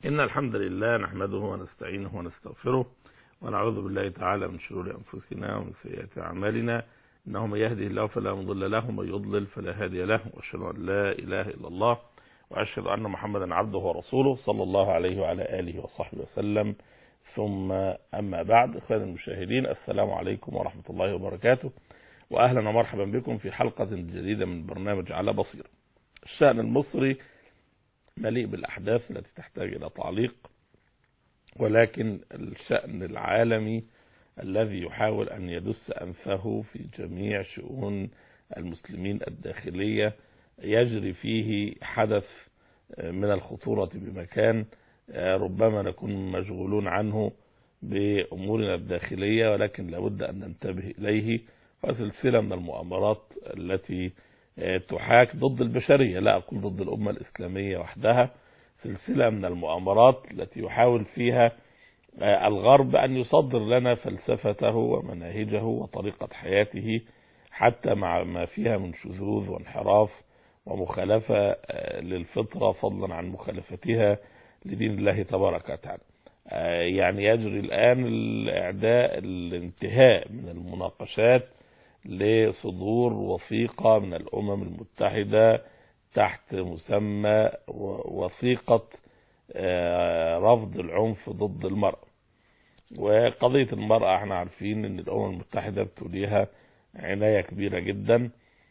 إن الحمد لله نحمده ونستعينه ونستغفره ونعوذ بالله تعالى من شرور أنفسنا ومن سيئات أعمالنا إنه من يهده الله فلا مضل له ومن يضلل فلا هادي له وأشهد أن لا إله إلا الله وأشهد أن محمدا عبده ورسوله صلى الله عليه وعلى آله وصحبه وسلم ثم أما بعد إخواني المشاهدين السلام عليكم ورحمة الله وبركاته وأهلا ومرحبا بكم في حلقة جديدة من برنامج على بصير الشأن المصري مليء بالأحداث التي تحتاج إلى تعليق ولكن الشأن العالمي الذي يحاول أن يدس أنفه في جميع شؤون المسلمين الداخلية يجري فيه حدث من الخطورة بمكان ربما نكون مشغولون عنه بأمورنا الداخلية ولكن لابد أن ننتبه إليه وسلسلة من المؤامرات التي تحاك ضد البشرية لا أقول ضد الأمة الإسلامية وحدها سلسلة من المؤامرات التي يحاول فيها الغرب أن يصدر لنا فلسفته ومناهجه وطريقة حياته حتى مع ما فيها من شذوذ وانحراف ومخالفة للفطرة فضلا عن مخالفتها لدين الله تبارك وتعالى يعني يجري الآن الإعداء الانتهاء من المناقشات لصدور وثيقة من الأمم المتحدة تحت مسمى وثيقة رفض العنف ضد المرأة وقضية المرأة احنا عارفين ان الأمم المتحدة بتوليها عناية كبيرة جدا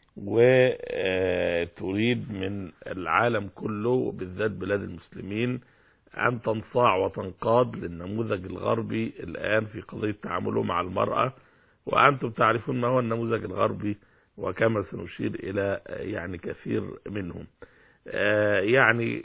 وتريد من العالم كله وبالذات بلاد المسلمين أن تنصاع وتنقاد للنموذج الغربي الآن في قضية تعامله مع المرأة وأنتم تعرفون ما هو النموذج الغربي وكما سنشير إلى يعني كثير منهم يعني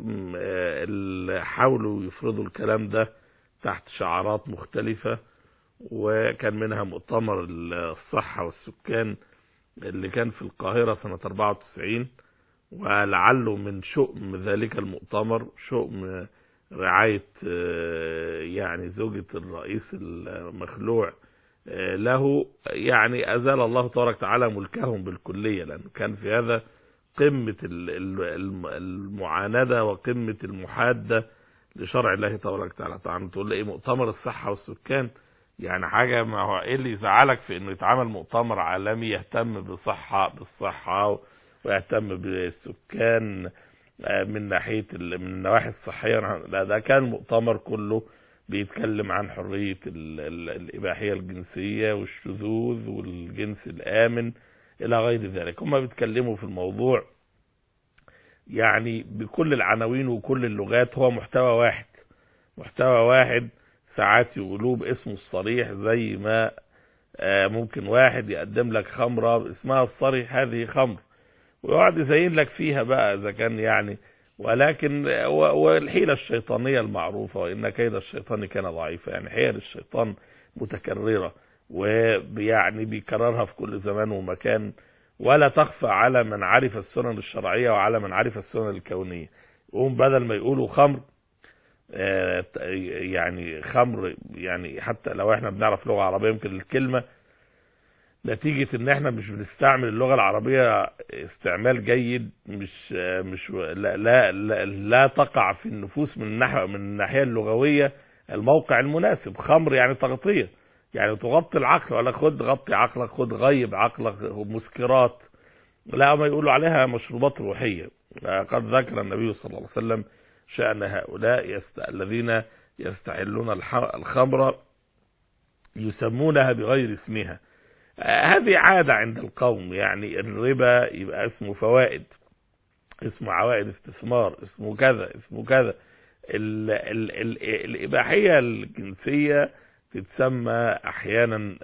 حاولوا يفرضوا الكلام ده تحت شعارات مختلفة وكان منها مؤتمر الصحة والسكان اللي كان في القاهرة سنة 94 ولعله من شؤم ذلك المؤتمر شؤم رعاية يعني زوجة الرئيس المخلوع له يعني أزال الله تبارك وتعالى ملكهم بالكلية لأنه كان في هذا قمة المعاندة وقمة المحادة لشرع الله تبارك وتعالى طبعا تقول لي ايه مؤتمر الصحة والسكان يعني حاجة ما هو ايه اللي يزعلك في انه يتعمل مؤتمر عالمي يهتم بالصحة بالصحة ويهتم بالسكان من ناحية من النواحي الصحية لا ده كان مؤتمر كله بيتكلم عن حرية الإباحية الجنسية والشذوذ والجنس الآمن إلى غير ذلك هم بيتكلموا في الموضوع يعني بكل العناوين وكل اللغات هو محتوى واحد محتوى واحد ساعات يقولوه باسمه الصريح زي ما ممكن واحد يقدم لك خمرة اسمها الصريح هذه خمر ويقعد يزين لك فيها بقى إذا كان يعني ولكن والحيلة الشيطانية المعروفة وإن كيد الشيطان كان ضعيفا يعني حيل الشيطان متكررة ويعني بيكررها في كل زمان ومكان ولا تخفى على من عرف السنن الشرعية وعلى من عرف السنن الكونية يقوم بدل ما يقولوا خمر يعني خمر يعني حتى لو احنا بنعرف لغة عربية يمكن الكلمة نتيجة ان احنا مش بنستعمل اللغة العربية استعمال جيد مش مش لا لا لا, لا تقع في النفوس من الناحية من الناحية اللغوية الموقع المناسب خمر يعني تغطية يعني تغطي العقل ولا خد غطي عقلك خد غيب عقلك مسكرات لا ما يقولوا عليها مشروبات روحية قد ذكر النبي صلى الله عليه وسلم شأن هؤلاء يست... الذين يستحلون الخمر يسمونها بغير اسمها هذه عادة عند القوم يعني الربا يبقى اسمه فوائد اسمه عوائد استثمار اسمه كذا اسمه كذا ال ال ال الإباحية الجنسية تتسمى أحيانا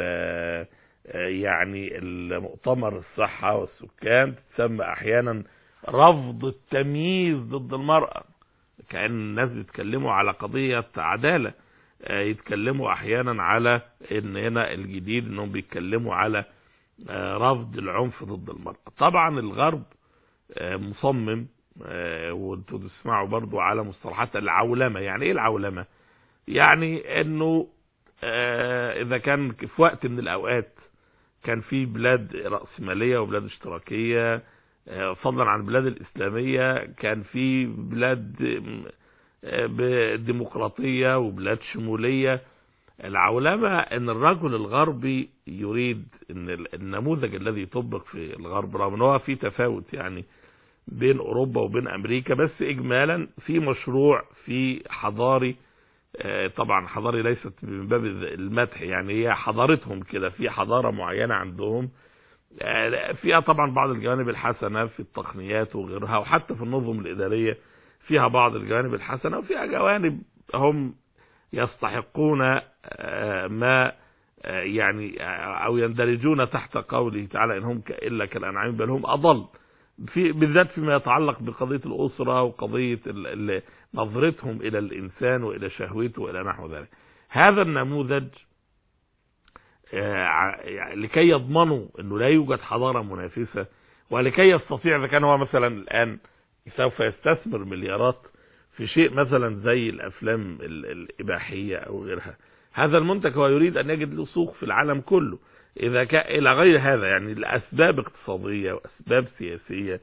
يعني المؤتمر الصحة والسكان تتسمى أحيانا رفض التمييز ضد المرأة كأن الناس بيتكلموا على قضية عدالة يتكلموا احيانا على ان هنا الجديد انهم بيتكلموا على رفض العنف ضد المرأة طبعا الغرب مصمم وانتوا تسمعوا برضو على مصطلحات العولمة يعني ايه العولمة يعني انه اذا كان في وقت من الاوقات كان في بلاد رأسمالية وبلاد اشتراكية فضلا عن البلاد الاسلامية كان في بلاد بديمقراطية وبلاد شمولية العولمة ان الرجل الغربي يريد ان النموذج الذي يطبق في الغرب رغم ان هو في تفاوت يعني بين اوروبا وبين امريكا بس اجمالا في مشروع في حضاري طبعا حضاري ليست من باب المدح يعني هي حضارتهم كده في حضارة معينة عندهم فيها طبعا بعض الجوانب الحسنة في التقنيات وغيرها وحتى في النظم الإدارية فيها بعض الجوانب الحسنة وفيها جوانب هم يستحقون ما يعني او يندرجون تحت قوله تعالى ان هم الا كالانعام بل هم اضل في بالذات فيما يتعلق بقضيه الاسره وقضيه نظرتهم الى الانسان والى شهوته والى نحو ذلك هذا النموذج لكي يضمنوا انه لا يوجد حضاره منافسه ولكي يستطيع اذا كان هو مثلا الان سوف يستثمر مليارات في شيء مثلا زي الافلام الاباحيه او غيرها هذا المنتج هو يريد ان يجد له سوق في العالم كله اذا كان الى غير هذا يعني لاسباب اقتصاديه واسباب سياسيه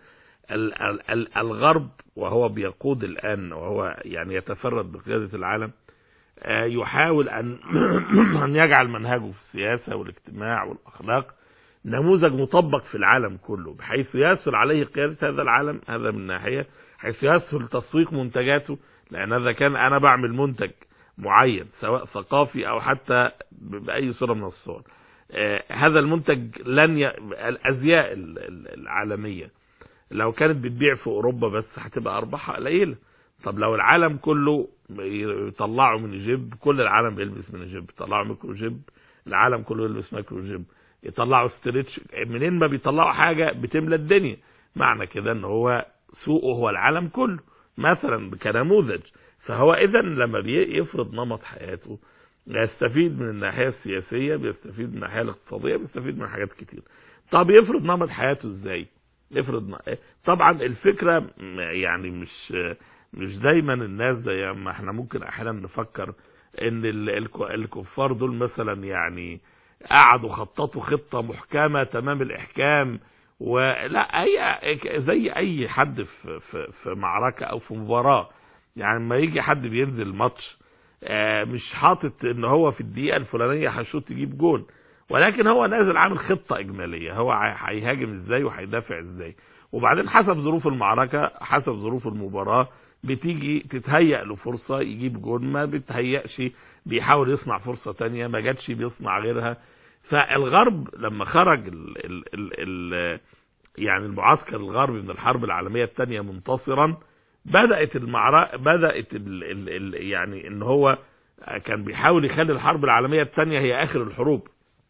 الغرب وهو بيقود الان وهو يعني يتفرد بقياده العالم يحاول ان ان يجعل منهجه في السياسه والاجتماع والاخلاق نموذج مطبق في العالم كله بحيث يسهل عليه قياده هذا العالم هذا من ناحيه حيث يسهل تسويق منتجاته لان اذا كان انا بعمل منتج معين سواء ثقافي او حتى باي صوره من الصور آه هذا المنتج لن ي... الازياء العالميه لو كانت بتبيع في اوروبا بس هتبقى ارباحها قليله طب لو العالم كله يطلعوا من جيب كل العالم بيلبس من جيب يطلعوا ميكرو جيب العالم كله يلبس ميكرو جيب يطلعوا ستريتش منين ما بيطلعوا حاجه بتملى الدنيا معنى كده ان هو سوقه هو العالم كله مثلا كنموذج فهو اذا لما بيفرض نمط حياته يستفيد من الناحيه السياسيه بيستفيد من الناحيه الاقتصاديه بيستفيد من حاجات كتير طب يفرض نمط حياته ازاي يفرض طبعا الفكره يعني مش مش دايما الناس زي ما احنا ممكن احيانا نفكر ان الكفار دول مثلا يعني قعدوا خططوا خطه محكمه تمام الاحكام ولا هي زي اي حد في, في, في معركه او في مباراه يعني لما يجي حد بينزل ماتش مش حاطط ان هو في الدقيقه الفلانيه هيشوط يجيب جول ولكن هو نازل عامل خطه اجماليه هو هيهاجم ازاي وهيدافع ازاي وبعدين حسب ظروف المعركه حسب ظروف المباراه بتيجي تتهيأ له فرصه يجيب جول ما بتهيأش بيحاول يصنع فرصه تانية ما جاتش بيصنع غيرها فالغرب لما خرج ال ال ال ال يعني المعسكر الغربي من الحرب العالميه الثانيه منتصرا بدات المعركه بدات ال ال ال يعني ان هو كان بيحاول يخلي الحرب العالميه الثانيه هي اخر الحروب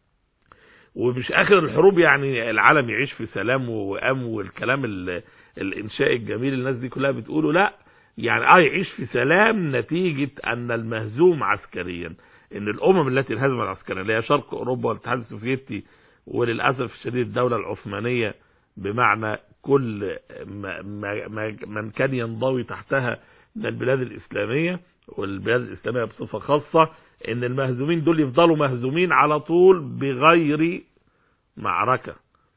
ومش اخر الحروب يعني العالم يعيش في سلام وام والكلام الانشاء الجميل الناس دي كلها بتقوله لا يعني اه يعيش في سلام نتيجه ان المهزوم عسكريا ان الامم التي انهزمت عسكريا اللي هي شرق اوروبا والاتحاد السوفيتي وللاسف الشديد الدوله العثمانيه بمعنى كل ما ما من كان ينضوي تحتها من البلاد الاسلاميه والبلاد الاسلاميه بصفه خاصه ان المهزومين دول يفضلوا مهزومين على طول بغير معركه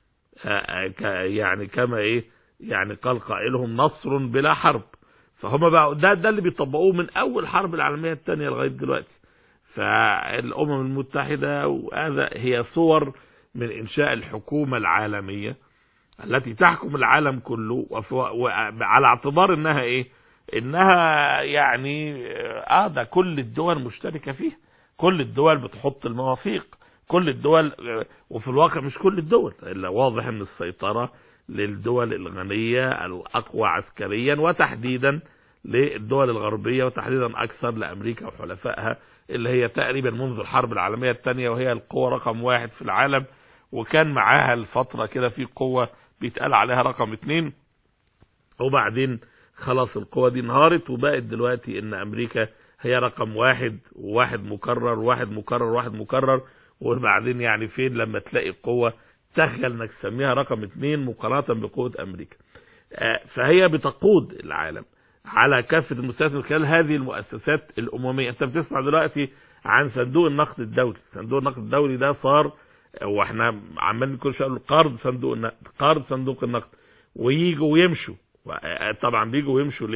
يعني كما ايه يعني قال قائلهم نصر بلا حرب فهم بقى ده ده اللي بيطبقوه من اول حرب العالميه الثانيه لغايه دلوقتي فالامم المتحده وهذا هي صور من انشاء الحكومه العالميه التي تحكم العالم كله وعلى اعتبار انها ايه انها يعني اه ده كل الدول مشتركه فيها كل الدول بتحط المواثيق كل الدول وفي الواقع مش كل الدول الا واضح ان السيطره للدول الغنيه الاقوى عسكريا وتحديدا للدول الغربيه وتحديدا اكثر لامريكا وحلفائها اللي هي تقريبا منذ الحرب العالميه الثانيه وهي القوه رقم واحد في العالم وكان معاها الفتره كده في قوه بيتقال عليها رقم اتنين وبعدين خلاص القوة دي انهارت وبقت دلوقتي ان امريكا هي رقم واحد وواحد مكرر واحد مكرر واحد مكرر وبعدين يعني فين لما تلاقي قوة تخجل انك تسميها رقم اتنين مقارنة بقوة امريكا فهي بتقود العالم على كافة المستويات من خلال هذه المؤسسات الاممية انت بتسمع دلوقتي عن صندوق النقد الدولي صندوق النقد الدولي ده صار واحنا عمالين كل شويه قرض صندوق النقد قرض صندوق النقد ويجوا ويمشوا طبعا بيجوا ويمشوا ليه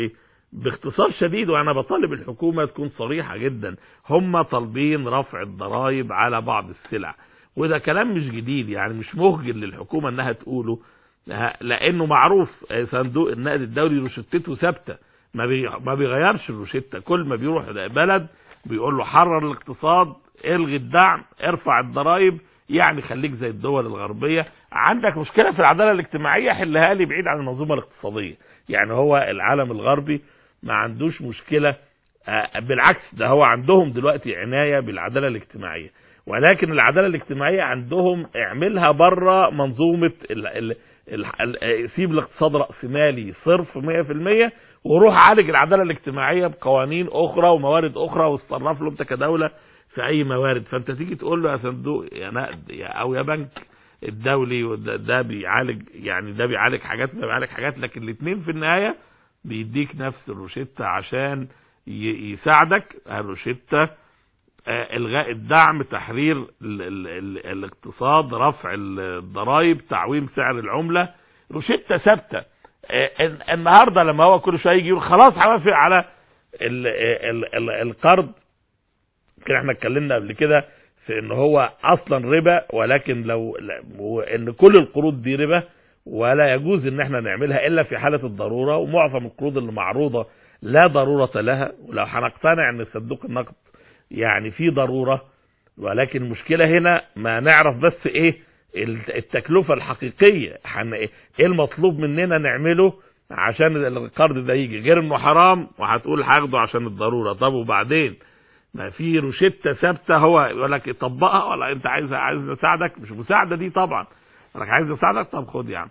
باختصار شديد وانا بطالب الحكومة تكون صريحة جدا هم طالبين رفع الضرائب على بعض السلع وده كلام مش جديد يعني مش مهجل للحكومة انها تقوله لانه معروف صندوق النقد الدولي روشتته ثابته ما بي ما بيغيرش الروشته كل ما بيروح بلد بيقول له حرر الاقتصاد الغي الدعم ارفع الضرائب يعني خليك زي الدول الغربيه عندك مشكله في العداله الاجتماعيه حلها لي بعيد عن المنظومه الاقتصاديه يعني هو العالم الغربي ما عندوش مشكله بالعكس ده هو عندهم دلوقتي عنايه بالعداله الاجتماعيه ولكن العداله الاجتماعيه عندهم اعملها بره منظومه ال ال سيب الاقتصاد رأسمالي صرف 100% وروح عالج العدالة الاجتماعية بقوانين اخرى وموارد اخرى واصطرف له انت كدولة في اي موارد فانت تيجي تقول له يا صندوق يا نقد يا او يا بنك الدولي ده بيعالج يعني ده بيعالج حاجات ده بيعالج حاجات لكن الاثنين في النهاية بيديك نفس الروشتة عشان يساعدك الروشتة الغاء الدعم تحرير ال ال ال الاقتصاد رفع الضرائب تعويم سعر العملة روشتة ثابته النهارده لما هو كل شويه يجي يقول خلاص هوافق على ال ال ال القرض كده احنا اتكلمنا قبل كده في ان هو اصلا ربا ولكن لو ان كل القروض دي ربا ولا يجوز ان احنا نعملها الا في حاله الضروره ومعظم القروض اللي معروضه لا ضروره لها ولو هنقتنع ان صندوق النقد يعني في ضرورة ولكن المشكلة هنا ما نعرف بس ايه التكلفة الحقيقية ايه المطلوب مننا نعمله عشان القرض ده يجي غير انه حرام وهتقول هاخده عشان الضرورة طب وبعدين ما في روشتة ثابتة هو يقول لك طبقها ولا انت عايز عايز اساعدك مش مساعدة دي طبعا لك عايز اساعدك طب خد يعني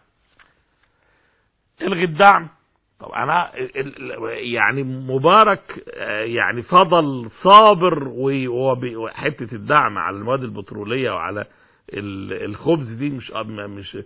الغي الدعم طب انا يعني مبارك يعني فضل صابر وحته الدعم على المواد البتروليه وعلى الخبز دي مش مش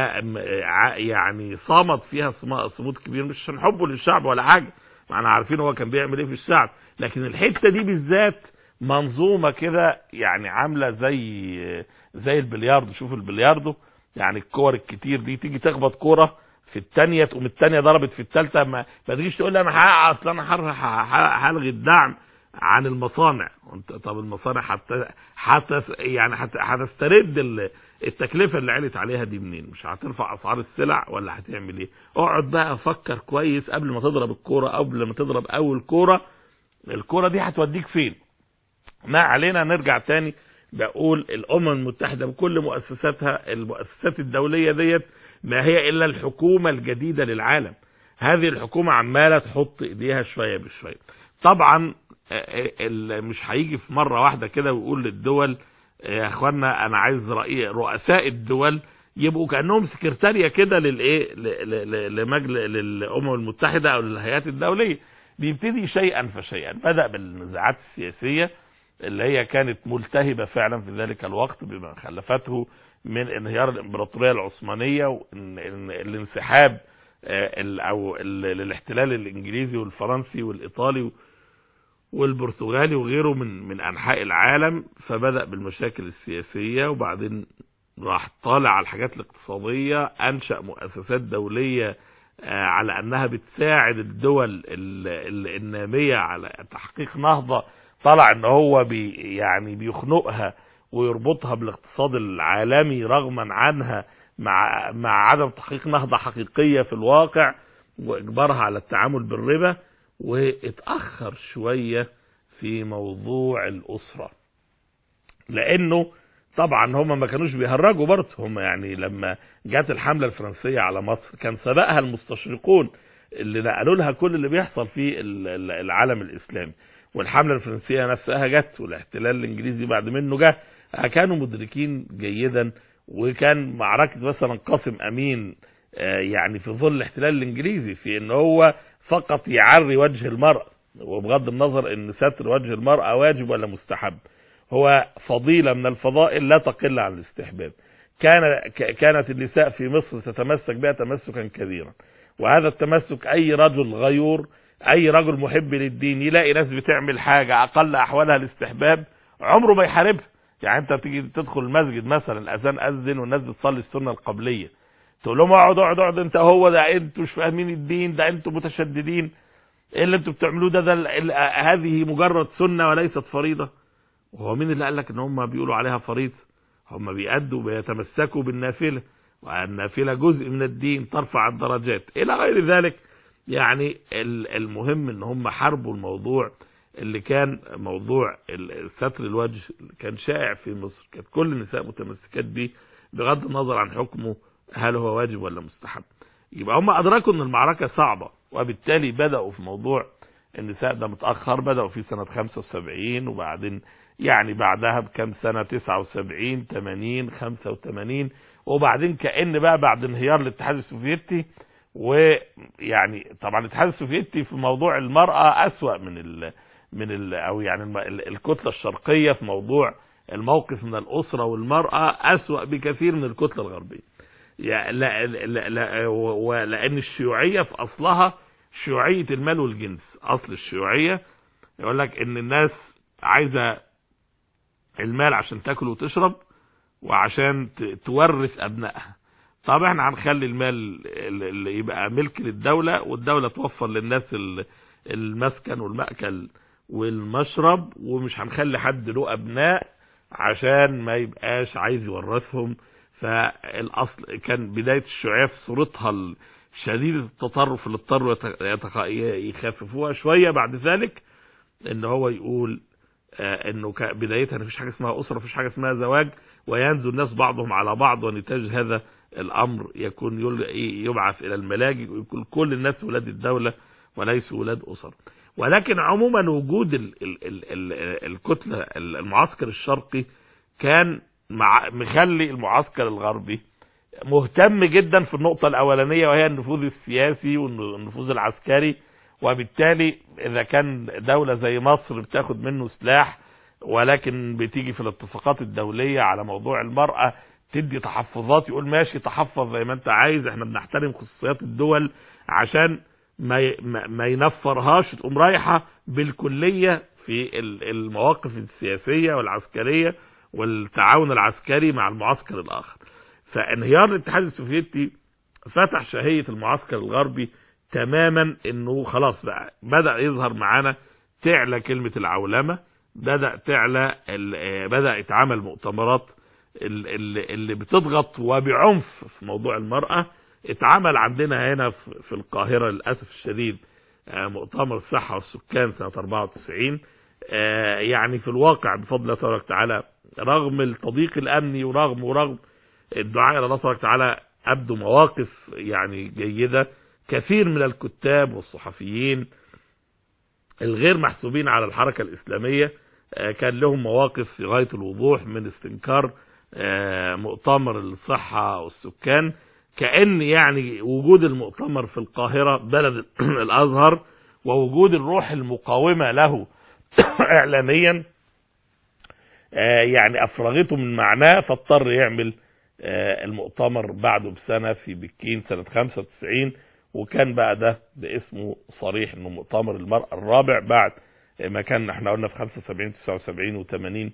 يعني صامت فيها صمود كبير مش عشان حبه للشعب ولا حاجه ما احنا عارفين هو كان بيعمل ايه في الشعب لكن الحته دي بالذات منظومه كده يعني عامله زي زي البلياردو شوف البلياردو يعني الكور الكتير دي تيجي تخبط كوره في الثانيه تقوم الثانيه ضربت في الثالثه ما, ما تجيش تقول لي انا اصل انا هلغي الدعم عن المصانع انت طب المصانع حتى حتى يعني هتسترد التكلفه اللي علت عليها دي منين مش هترفع اسعار السلع ولا هتعمل ايه اقعد بقى فكر كويس قبل ما تضرب الكوره او قبل ما تضرب اول كوره الكوره دي هتوديك فين ما علينا نرجع تاني بقول الامم المتحده بكل مؤسساتها المؤسسات الدوليه ديت ما هي الا الحكومه الجديده للعالم هذه الحكومه عماله تحط ايديها شويه بشويه طبعا مش هيجي في مره واحده كده ويقول للدول يا اخوانا انا عايز رؤساء الدول يبقوا كانهم سكرتاريه كده للايه لمجلس للامم المتحده او للهيئات الدوليه بيبتدي شيئا فشيئا بدا بالنزاعات السياسيه اللي هي كانت ملتهبه فعلا في ذلك الوقت بما خلفته من انهيار الامبراطوريه العثمانيه والانسحاب او الاحتلال الانجليزي والفرنسي والايطالي والبرتغالي وغيره من من انحاء العالم فبدا بالمشاكل السياسيه وبعدين راح طالع على الحاجات الاقتصاديه انشا مؤسسات دوليه على انها بتساعد الدول الناميه على تحقيق نهضه طلع ان هو بي يعني بيخنقها ويربطها بالاقتصاد العالمي رغما عنها مع مع عدم تحقيق نهضه حقيقيه في الواقع واجبارها على التعامل بالربا واتاخر شويه في موضوع الاسره لانه طبعا هم ما كانوش بيهرجوا برضه هم يعني لما جت الحمله الفرنسيه على مصر كان سبقها المستشرقون اللي نقلوا لها كل اللي بيحصل في العالم الاسلامي والحمله الفرنسيه نفسها جت والاحتلال الانجليزي بعد منه جه كانوا مدركين جيدا وكان معركه مثلا قاسم امين يعني في ظل الاحتلال الانجليزي في ان هو فقط يعري وجه المرأة وبغض النظر ان ستر وجه المرأة واجب ولا مستحب هو فضيلة من الفضائل لا تقل عن الاستحباب كان كانت النساء في مصر تتمسك بها تمسكا كبيرا وهذا التمسك اي رجل غيور اي رجل محب للدين يلاقي ناس بتعمل حاجة اقل احوالها الاستحباب عمره ما يحاربها يعني انت تيجي تدخل المسجد مثلا الاذان اذن والناس بتصلي السنه القبليه تقول لهم اقعد اقعد اقعد انت هو ده انتوا مش فاهمين الدين ده انتوا متشددين ايه اللي انتوا بتعملوه ده, ده ال- ال- هذه مجرد سنة وليست فريضة وهو مين اللي قال لك ان هم بيقولوا عليها فريضة هم بيأدوا بيتمسكوا بالنافلة والنافلة جزء من الدين ترفع الدرجات الى غير ذلك يعني ال- المهم ان هم حاربوا الموضوع اللي كان موضوع ال- ستر الوجه كان شائع في مصر كانت كل النساء متمسكات به بغض النظر عن حكمه هل هو واجب ولا مستحب يبقى هم ادركوا ان المعركة صعبة وبالتالي بدأوا في موضوع النساء ده متأخر بدأوا في سنة 75 وبعدين يعني بعدها بكم سنة 79 80 85 وبعدين كأن بقى بعد انهيار الاتحاد السوفيتي ويعني طبعا الاتحاد السوفيتي في موضوع المرأة أسوأ من ال من ال او يعني الم- ال- الكتلة الشرقية في موضوع الموقف من الأسرة والمرأة أسوأ بكثير من الكتلة الغربية يعني لا لا لا و- ولأن الشيوعية في أصلها شيوعية المال والجنس أصل الشيوعية يقول لك إن الناس عايزة المال عشان تاكل وتشرب وعشان ت- تورث أبنائها طب احنا هنخلي المال اللي يبقى ملك للدولة والدولة توفر للناس ال- المسكن والمأكل والمشرب ومش هنخلي حد له أبناء عشان ما يبقاش عايز يورثهم فالاصل كان بداية الشيوعية في صورتها شديدة التطرف اللي اضطروا يت- يتخ- يخففوها شوية بعد ذلك ان هو يقول آه، انه ك- بدايتها مفيش حاجة اسمها اسرة مفيش حاجة اسمها زواج وينزل الناس بعضهم على بعض ونتاج هذا الامر يكون يل- يبعث الى الملاجئ ويكون كل الناس ولاد الدولة وليسوا ولاد اسر ولكن عموما وجود ال ال ال ال الكتلة المعسكر الشرقي كان مع مخلي المعسكر الغربي مهتم جدا في النقطة الأولانية وهي النفوذ السياسي والنفوذ العسكري وبالتالي إذا كان دولة زي مصر بتاخد منه سلاح ولكن بتيجي في الاتفاقات الدولية على موضوع المرأة تدي تحفظات يقول ماشي تحفظ زي ما انت عايز احنا بنحترم خصوصيات الدول عشان ما ي- ما ما ينفرهاش تقوم رايحة بالكلية في ال- المواقف السياسية والعسكرية والتعاون العسكري مع المعسكر الآخر فانهيار الاتحاد السوفيتي فتح شهية المعسكر الغربي تماما انه خلاص بقى بدأ يظهر معانا تعلى كلمة العولمة بدأ تعلى ال- آه، بدأ يتعمل مؤتمرات ال- ال- اللي بتضغط وبعنف في موضوع المرأة اتعمل عندنا هنا في في القاهرة للأسف الشديد آه، مؤتمر الصحة والسكان سنة 94 آه، يعني في الواقع بفضل الله تبارك وتعالى رغم التضييق الأمني ورغم ورغم الدعاء إلى الله تبارك وتعالى أبدوا مواقف يعني جيدة كثير من الكتاب والصحفيين الغير محسوبين على الحركة الإسلامية آه، كان لهم مواقف في غاية الوضوح من استنكار آه، مؤتمر الصحة والسكان كأن يعني وجود المؤتمر في القاهرة بلد الأزهر ووجود الروح المقاومة له إعلاميا آه، يعني أفرغته من معناه فاضطر يعمل آه، المؤتمر بعده بسنة في بكين سنة 95 وكان بقى ده باسمه صريح انه مؤتمر المرأة الرابع بعد ما كان احنا قلنا في 75 79 و80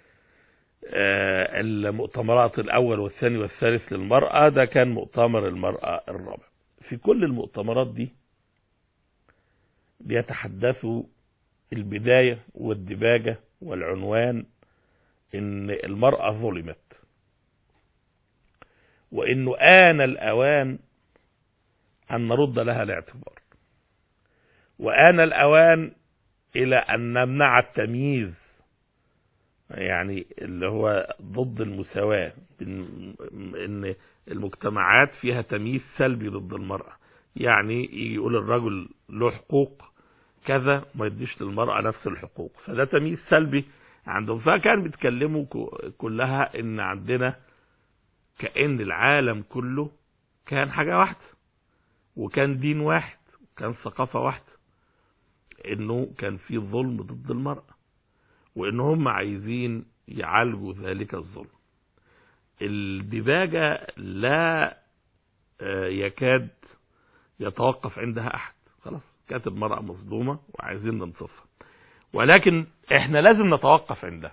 المؤتمرات الاول والثاني والثالث للمرأة ده كان مؤتمر المرأة الرابع في كل المؤتمرات دي بيتحدثوا البداية والدباجة والعنوان ان المرأة ظلمت وانه آن الاوان أن نرد لها الاعتبار وآن الأوان إلى أن نمنع التمييز يعني اللي هو ضد المساواة إن المجتمعات فيها تمييز سلبي ضد المرأة يعني يجي يقول الرجل له حقوق كذا ما يديش للمرأة نفس الحقوق فده تمييز سلبي عندهم فكان بيتكلموا كلها ان عندنا كأن العالم كله كان حاجة واحدة وكان دين واحد كان ثقافة واحدة انه كان في ظلم ضد المرأة وان هم عايزين يعالجوا ذلك الظلم الدباجة لا يكاد يتوقف عندها احد خلاص كانت المرأة مصدومة وعايزين ننصفها ولكن احنا لازم نتوقف عندها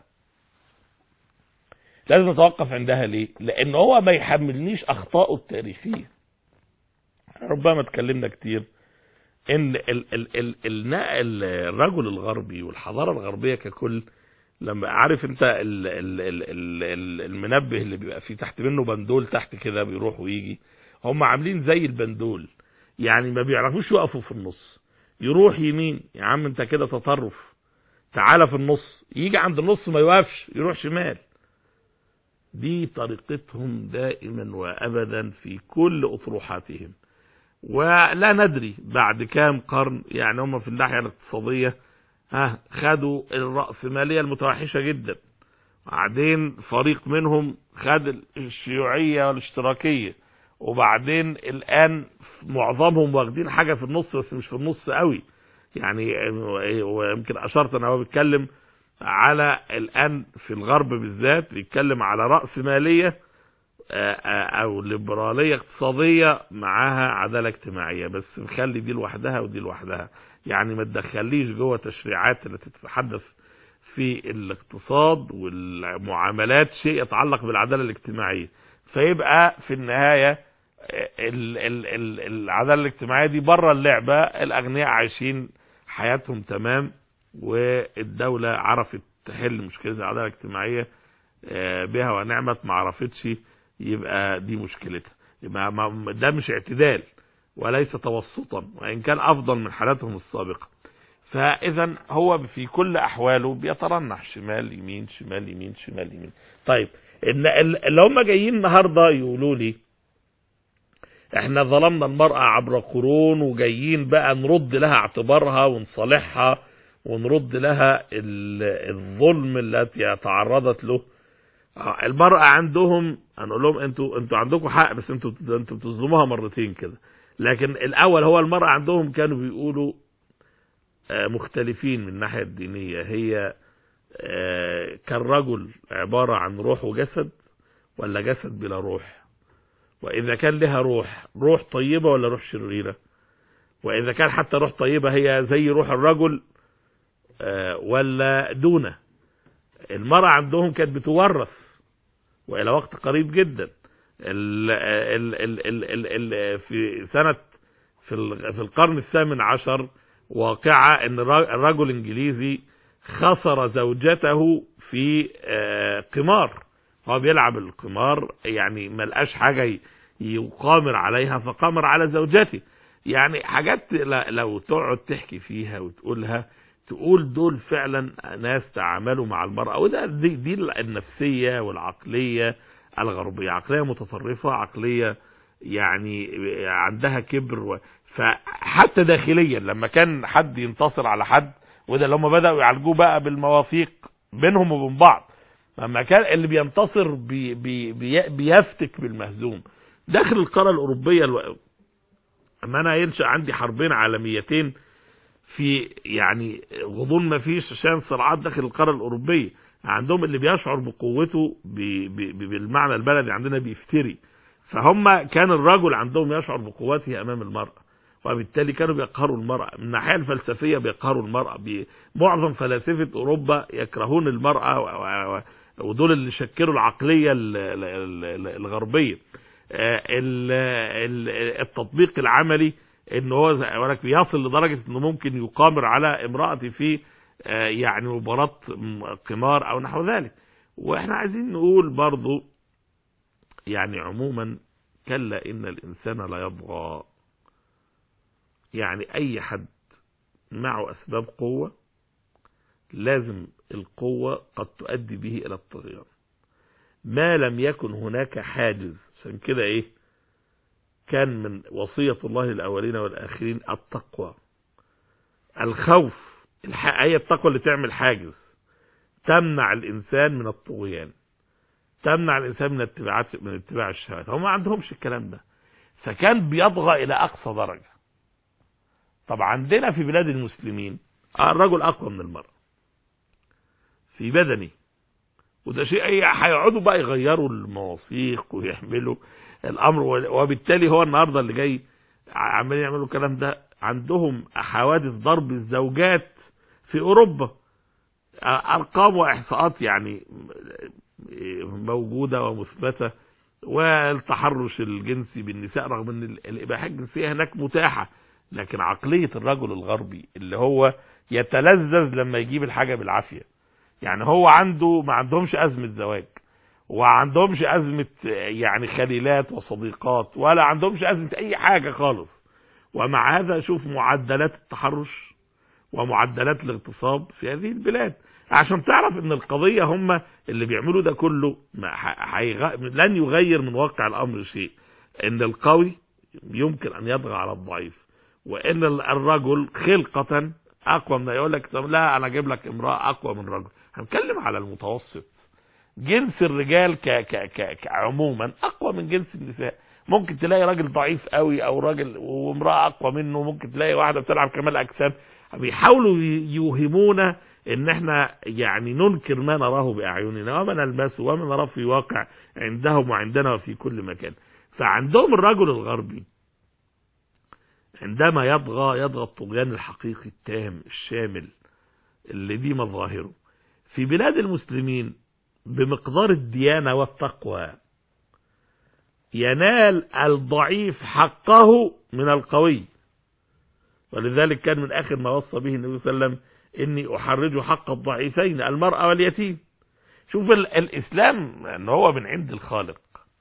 لازم نتوقف عندها ليه لان هو ما يحملنيش اخطائه التاريخيه ربما اتكلمنا كتير ان ال ال ال ال الرجل الغربي والحضاره الغربيه ككل لما عارف انت ال ال ال ال ال المنبه اللي بيبقى فيه تحت منه بندول تحت كده بيروح ويجي هم عاملين زي البندول يعني ما بيعرفوش يقفوا في النص يروح يمين يا عم انت كده تطرف تعالى في النص يجي عند النص ما يوقفش يروح شمال دي طريقتهم دائما وابدا في كل اطروحاتهم ولا ندري بعد كام قرن يعني هم في الناحيه الاقتصاديه ها خدوا الرأسمالية المتوحشة جدا بعدين فريق منهم خد الشيوعية والاشتراكية وبعدين الآن معظمهم واخدين حاجة في النص بس مش في النص قوي يعني ويمكن أشرت أنا هو بيتكلم على الآن في الغرب بالذات بيتكلم على رأسمالية أو ليبرالية اقتصادية معاها عدالة اجتماعية بس نخلي دي لوحدها ودي لوحدها يعني ما تدخليش جوه تشريعات التي تتحدث في الاقتصاد والمعاملات شيء يتعلق بالعدالة الاجتماعية فيبقى في النهاية ال ال ال العدالة الاجتماعية دي بره اللعبة الأغنياء عايشين حياتهم تمام والدولة عرفت تحل مشكلة العدالة الاجتماعية بها ونعمت ما عرفتش يبقى دي مشكلتها يبقى ده مش اعتدال وليس توسطا وإن كان أفضل من حالاتهم السابقة فإذا هو في كل أحواله بيترنح شمال يمين شمال يمين شمال يمين طيب إن اللي هم جايين النهاردة يقولوا لي احنا ظلمنا المرأة عبر قرون وجايين بقى نرد لها اعتبارها ونصالحها ونرد لها الظلم التي تعرضت له المرأة عندهم هنقول لهم انتوا انتوا عندكم حق بس انتوا انتوا بتظلموها مرتين كده لكن الاول هو المرأة عندهم كانوا بيقولوا مختلفين من الناحية الدينية هي كالرجل عبارة عن روح وجسد ولا جسد بلا روح واذا كان لها روح روح طيبة ولا روح شريرة واذا كان حتى روح طيبة هي زي روح الرجل ولا دونه المرأة عندهم كانت بتورث والى وقت قريب جدا ال ال ال ال ال ال في سنة في في القرن الثامن عشر واقعة ان الرجل الانجليزي خسر زوجته في قمار هو بيلعب القمار يعني ما لقاش حاجة يقامر عليها فقامر على زوجته يعني حاجات لو تقعد تحكي فيها وتقولها تقول دول فعلا ناس تعاملوا مع المرأة وده دي, دي النفسية والعقلية الغربية عقلية متطرفة عقلية يعني عندها كبر و... فحتى داخليا لما كان حد ينتصر على حد وده اللي هم بدأوا يعالجوه بقى بالمواثيق بينهم وبين بعض لما كان اللي بينتصر بي بي بي بيفتك بالمهزوم داخل القارة الأوروبية الو... اما انا ينشأ عندي حربين عالميتين في يعني غضون ما فيش عشان صراعات داخل القارة الأوروبية عندهم اللي بيشعر بقوته بي بي بالمعنى البلدي عندنا بيفتري فهم كان الرجل عندهم يشعر بقوته أمام المرأة وبالتالي كانوا بيقهروا المرأة من الناحية الفلسفية بيقهروا المرأة معظم فلاسفة أوروبا يكرهون المرأة ودول اللي شكلوا العقلية الغربية التطبيق العملي ان هو ولك بيصل لدرجة انه ممكن يقامر على امرأة في يعني مباراة قمار او نحو ذلك واحنا عايزين نقول برضو يعني عموما كلا ان الانسان لا يطغى يعني اي حد معه اسباب قوة لازم القوة قد تؤدي به الى الطغيان ما لم يكن هناك حاجز عشان كده ايه كان من وصية الله الأولين والآخرين التقوى الخوف هي التقوى اللي تعمل حاجز تمنع الإنسان من الطغيان تمنع الإنسان من اتباعات من اتباع الشهوات هم ما عندهمش الكلام ده فكان بيطغى إلى أقصى درجة طب عندنا في بلاد المسلمين الرجل أقوى من المرأة في بدني وده شيء هيقعدوا بقى يغيروا المواثيق ويحملوا الامر وبالتالي هو النهارده اللي جاي عمالين يعملوا الكلام ده عندهم حوادث ضرب الزوجات في اوروبا ارقام واحصاءات يعني موجوده ومثبته والتحرش الجنسي بالنساء رغم ان الاباحه الجنسيه هناك متاحه لكن عقلية الرجل الغربي اللي هو يتلذذ لما يجيب الحاجة بالعافية يعني هو عنده ما عندهمش أزمة زواج وعندهمش أزمة يعني خليلات وصديقات ولا عندهمش أزمة أي حاجة خالص ومع هذا شوف معدلات التحرش ومعدلات الاغتصاب في هذه البلاد عشان تعرف ان القضية هم اللي بيعملوا ده كله حيغ... لن يغير من واقع الامر شيء ان القوي يمكن ان يطغى على الضعيف وان الرجل خلقة اقوى من يقول لك طب لا انا اجيب لك امرأة اقوى من رجل هنتكلم على المتوسط جنس الرجال ك... ك... ك... كعموما اقوى من جنس النساء ممكن تلاقي راجل ضعيف قوي او راجل وامرأة اقوى منه ممكن تلاقي واحدة بتلعب كمال اجسام بيحاولوا يوهمونا ان احنا يعني ننكر ما نراه باعيننا وما نلمسه وما نراه في واقع عندهم وعندنا وفي كل مكان فعندهم الرجل الغربي عندما يطغى يطغى الطغيان الحقيقي التام الشامل اللي دي مظاهره في بلاد المسلمين بمقدار الديانة والتقوى ينال الضعيف حقه من القوي ولذلك كان من آخر ما وصى به النبي صلى الله عليه وسلم إني أحرج حق الضعيفين المرأة واليتيم شوف الإسلام أن هو من عند الخالق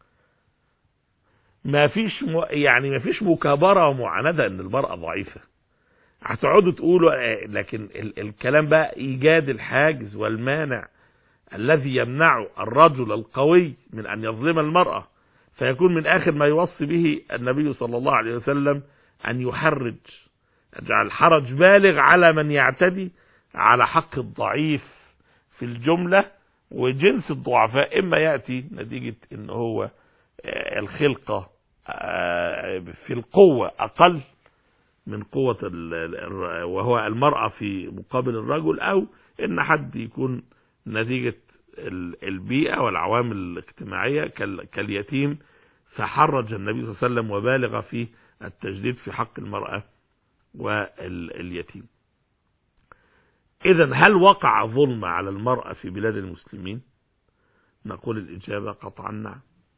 ما فيش م... يعني ما فيش مكابرة ومعاندة ان المرأة ضعيفة هتقعدوا تقولوا لكن ال... الكلام بقى ايجاد الحاجز والمانع الذي يمنع الرجل القوي من ان يظلم المرأة فيكون من اخر ما يوصي به النبي صلى الله عليه وسلم ان يحرج يجعل حرج بالغ على من يعتدي على حق الضعيف في الجملة وجنس الضعفاء اما يأتي نتيجة ان هو الخلقة في القوة أقل من قوة وهو المرأة في مقابل الرجل أو إن حد يكون نتيجة البيئة والعوامل الاجتماعية كاليتيم فحرج النبي صلى الله عليه وسلم وبالغ في التجديد في حق المرأة واليتيم إذا هل وقع ظلم على المرأة في بلاد المسلمين نقول الإجابة قطعا نعم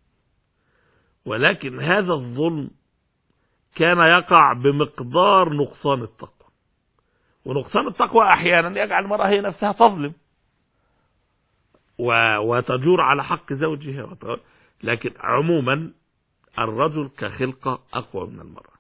ولكن هذا الظلم كان يقع بمقدار نقصان التقوى ونقصان التقوى احيانا يجعل المرأة هي نفسها تظلم وتجور على حق زوجها لكن عموما الرجل كخلقة اقوى من المرأة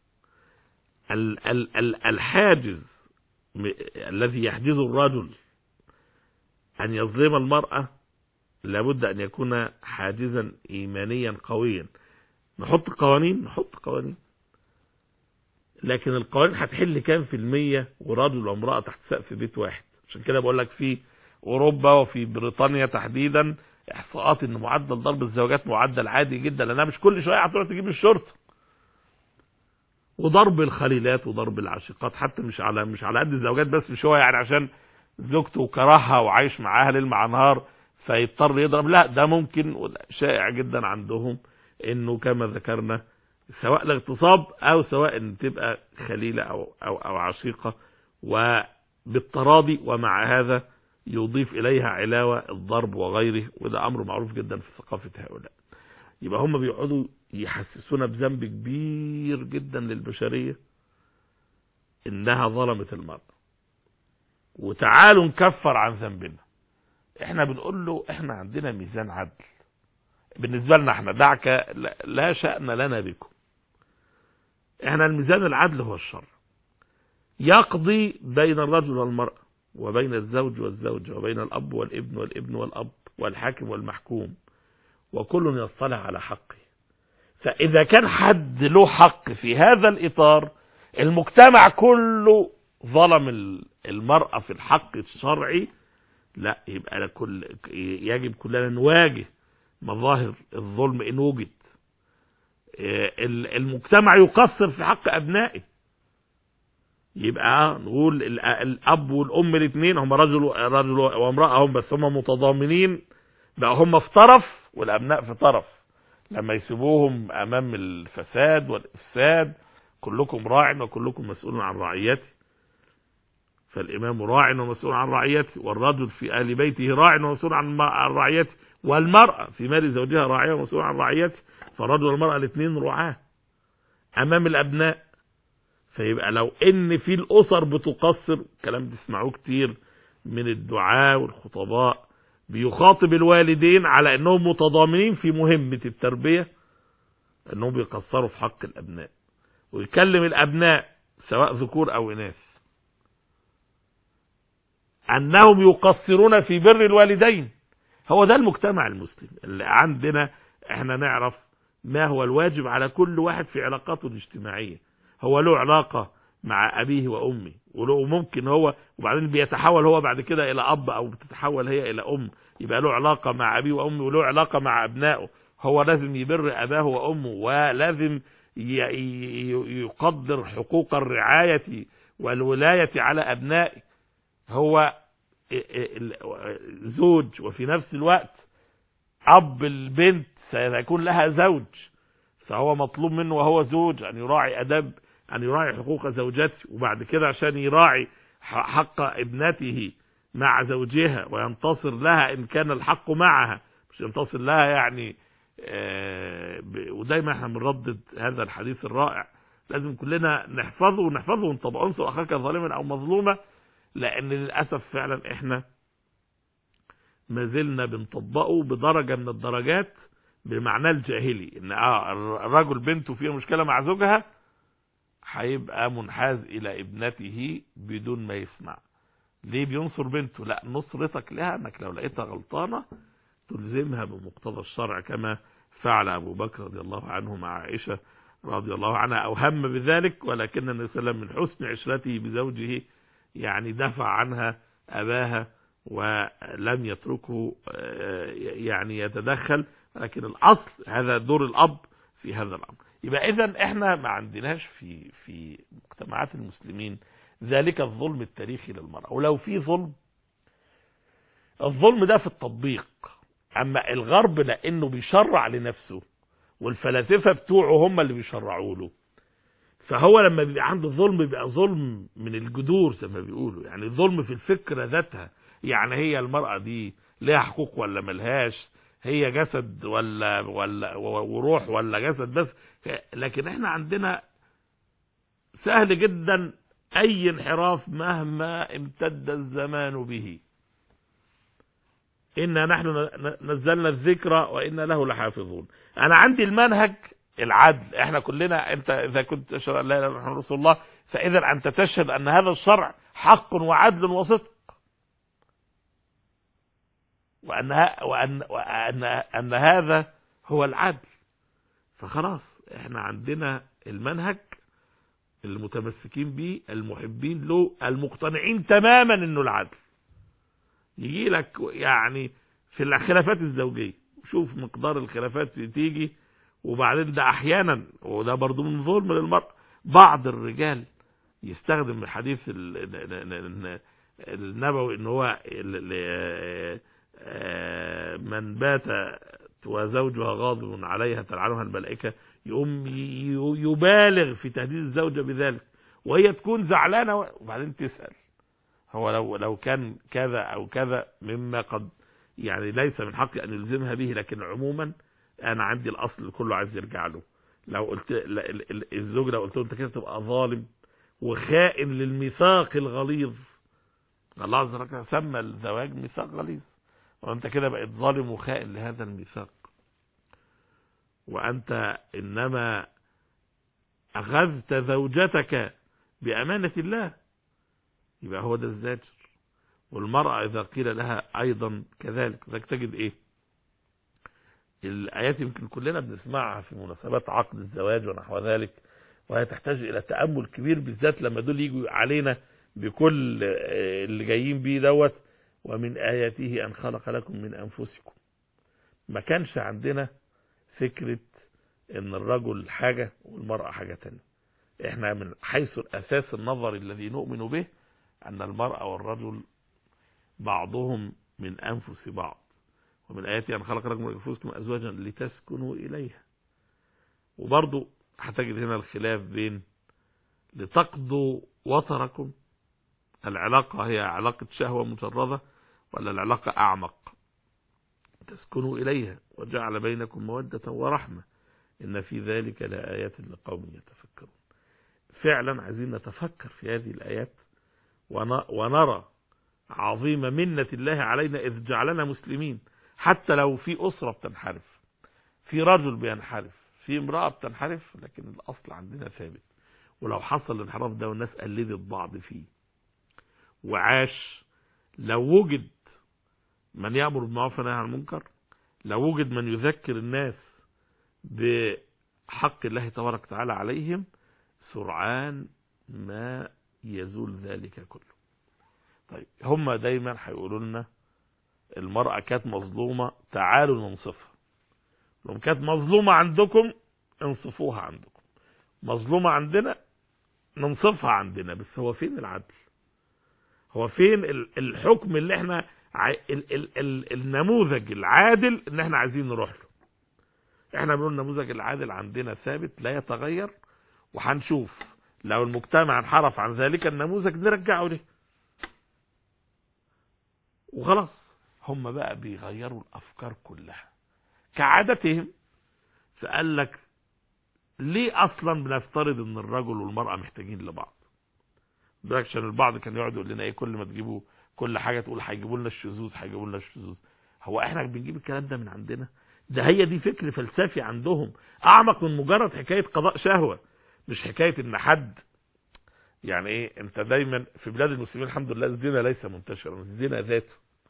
الحاجز الذي يحجز الرجل ان يظلم المرأة لابد ان يكون حاجزا ايمانيا قويا نحط قوانين نحط قوانين لكن القوانين هتحل كام في المية ورجل وامرأة تحت سقف بيت واحد عشان كده بقول لك في اوروبا وفي بريطانيا تحديدا احصاءات ان معدل ضرب الزوجات معدل عادي جدا لانها مش كل شويه هتروح تجيب الشرطه وضرب الخليلات وضرب العاشقات حتى مش على مش على قد الزوجات بس مش هو يعني عشان زوجته كرهها وعايش معاها ليل مع نهار فيضطر يضرب لا ده ممكن شائع جدا عندهم انه كما ذكرنا سواء الاغتصاب او سواء ان تبقى خليلة او, أو, أو عشيقة وبالتراضي ومع هذا يضيف اليها علاوة الضرب وغيره وده امر معروف جدا في ثقافة هؤلاء يبقى هم بيقعدوا يحسسونا بذنب كبير جدا للبشرية انها ظلمت المرأة وتعالوا نكفر عن ذنبنا احنا بنقول له احنا عندنا ميزان عدل بالنسبة لنا احنا دعك لا شأن لنا بكم احنا الميزان العدل هو الشر يقضي بين الرجل والمرأة وبين الزوج والزوجة وبين الأب والابن والابن والأب والحاكم والمحكوم وكل يصطلح على حقه فإذا كان حد له حق في هذا الإطار المجتمع كله ظلم المرأة في الحق الشرعي لا يبقى كل يجب كلنا نواجه مظاهر الظلم إن وجد المجتمع يقصر في حق أبنائه يبقى نقول الأب والأم الاثنين هم رجل رجل وامرأة هم بس هم متضامنين بقى هم في طرف والأبناء في طرف لما يسيبوهم أمام الفساد والإفساد كلكم راع وكلكم مسؤول عن رعيته فالإمام راع ومسؤول عن رعيته والرجل في أهل بيته راع ومسؤول عن رعيته والمرأة في مال زوجها راعية ومسؤولة عن رعيته فالرجل والمرأة الاثنين رعاة أمام الأبناء فيبقى لو ان في الاسر بتقصر كلام بتسمعوه كتير من الدعاة والخطباء بيخاطب الوالدين على انهم متضامنين في مهمة التربية انهم بيقصروا في حق الابناء ويكلم الابناء سواء ذكور او اناث انهم يقصرون في بر الوالدين هو ده المجتمع المسلم اللي عندنا احنا نعرف ما هو الواجب على كل واحد في علاقاته الاجتماعية هو له علاقة مع أبيه وأمه وممكن هو وبعدين بيتحول هو بعد كده إلى أب أو بتتحول هي إلى أم يبقى له علاقة مع أبيه وأمه وله علاقة مع أبنائه هو لازم يبر أباه وأمه ولازم يقدر حقوق الرعاية والولاية على أبنائه هو زوج وفي نفس الوقت أب البنت سيكون لها زوج فهو مطلوب منه وهو زوج أن يراعي أدب أن يراعي حقوق زوجته وبعد كده عشان يراعي حق ابنته مع زوجها وينتصر لها إن كان الحق معها مش ينتصر لها يعني ودايما احنا بنردد هذا الحديث الرائع لازم كلنا نحفظه ونحفظه ونطبق انصر اخاك ظالما او مظلوما لان للاسف فعلا احنا ما زلنا بنطبقه بدرجة من الدرجات بمعنى الجاهلي ان اه الرجل بنته فيها مشكلة مع زوجها هيبقى منحاز الى ابنته بدون ما يسمع ليه بينصر بنته لا نصرتك لها انك لو لقيتها غلطانة تلزمها بمقتضى الشرع كما فعل ابو بكر رضي الله عنه مع عائشة رضي الله عنها او هم بذلك ولكن النبي صلى الله عليه وسلم من حسن عشرته بزوجه يعني دفع عنها اباها ولم يتركه يعني يتدخل لكن الاصل هذا دور الاب في هذا الامر يبقى اذا احنا ما عندناش في في مجتمعات المسلمين ذلك الظلم التاريخي للمرأة ولو في ظلم الظلم ده في التطبيق اما الغرب لانه بيشرع لنفسه والفلاسفة بتوعه هم اللي بيشرعوا له فهو لما بيبقى عنده ظلم بيبقى ظلم من الجذور زي ما بيقولوا يعني ظلم في الفكرة ذاتها يعني هي المرأة دي لها حقوق ولا ملهاش هي جسد ولا ولا وروح ولا جسد بس لكن احنا عندنا سهل جدا اي انحراف مهما امتد الزمان به إنا نحن نزلنا الذكر وإنا له لحافظون أنا عندي المنهج العدل احنا كلنا انت اذا كنت تشهد ان لا اله الا الله رسول الله فاذا انت تشهد ان هذا الشرع حق وعدل وصدق وان وان وان ان هذا هو العدل فخلاص احنا عندنا المنهج المتمسكين به المحبين له المقتنعين تماما انه العدل يجي لك يعني في الخلافات الزوجيه شوف مقدار الخلافات تيجي وبعدين ده احيانا وده برضو من ظلم للمرأة بعض الرجال يستخدم الحديث النبوي ان هو من بات وزوجها غاضب عليها تلعنها الملائكة يقوم يبالغ في تهديد الزوجة بذلك وهي تكون زعلانة وبعدين تسأل هو لو لو كان كذا او كذا مما قد يعني ليس من حقي ان يلزمها به لكن عموما انا عندي الاصل كله عايز يرجع له لو قلت الزوج لو قلت له انت كده تبقى ظالم وخائن للميثاق الغليظ الله عز وجل سمى الزواج ميثاق غليظ وانت كده بقيت ظالم وخائن لهذا الميثاق وانت انما اخذت زوجتك بامانه الله يبقى هو ده الزاجر والمرأة إذا قيل لها أيضا كذلك ذاك تجد إيه الآيات يمكن كلنا بنسمعها في مناسبات عقد الزواج ونحو ذلك وهي تحتاج إلى تأمل كبير بالذات لما دول يجوا علينا بكل اللي جايين بيه دوت ومن آياته أن خلق لكم من أنفسكم ما كانش عندنا فكرة ان الرجل حاجة والمرأة حاجة تانية احنا من حيث الأساس النظري الذي نؤمن به أن المرأة والرجل بعضهم من أنفس بعض ومن آياتي أن خلق لكم من أنفسكم أزواجا لتسكنوا إليها وبرضو هتجد هنا الخلاف بين لتقضوا وطركم العلاقة هي علاقة شهوة مجردة ولا العلاقة أعمق تسكنوا إليها وجعل بينكم مودة ورحمة إن في ذلك لآيات لقوم يتفكرون فعلا عايزين نتفكر في هذه الآيات ونرى عظيم منة الله علينا إذ جعلنا مسلمين حتى لو في أسرة بتنحرف في رجل بينحرف في امرأة بتنحرف لكن الأصل عندنا ثابت ولو حصل الانحراف ده والناس قلدت بعض فيه وعاش لو وجد من يأمر بالمعروف والنهي عن المنكر لو وجد من يذكر الناس بحق الله تبارك وتعالى عليهم سرعان ما يزول ذلك كله طيب هم دايما هيقولوا لنا المرأة كانت مظلومة تعالوا ننصفها لو كانت مظلومة عندكم انصفوها عندكم مظلومة عندنا ننصفها عندنا بس هو فين العدل هو فين الحكم اللي احنا ال ال ال النموذج العادل ان احنا عايزين نروح له احنا بنقول النموذج العادل عندنا ثابت لا يتغير وهنشوف لو المجتمع انحرف عن ذلك النموذج نرجعه له وخلاص هم بقى بيغيروا الافكار كلها كعادتهم فقال لك ليه اصلا بنفترض ان الرجل والمرأة محتاجين لبعض عشان البعض كان يقعد يقول لنا ايه كل ما تجيبوا كل حاجة تقول هيجيبوا لنا الشذوذ هيجيبوا لنا الشذوذ هو احنا بنجيب الكلام ده من عندنا ده هي دي فكر فلسفي عندهم اعمق من مجرد حكاية قضاء شهوة مش حكاية ان حد يعني ايه انت دايما في بلاد المسلمين الحمد لله الزنا ليس منتشرا الزنا ذاته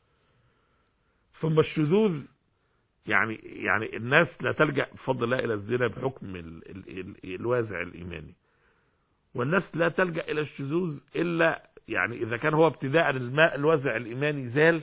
ثم الشذوذ يعني يعني الناس لا تلجأ بفضل الله الى الزنا بحكم ال ال ال الوازع الايماني والناس لا تلجأ الى الشذوذ الا يعني اذا كان هو ابتداء الماء الوازع الايماني زال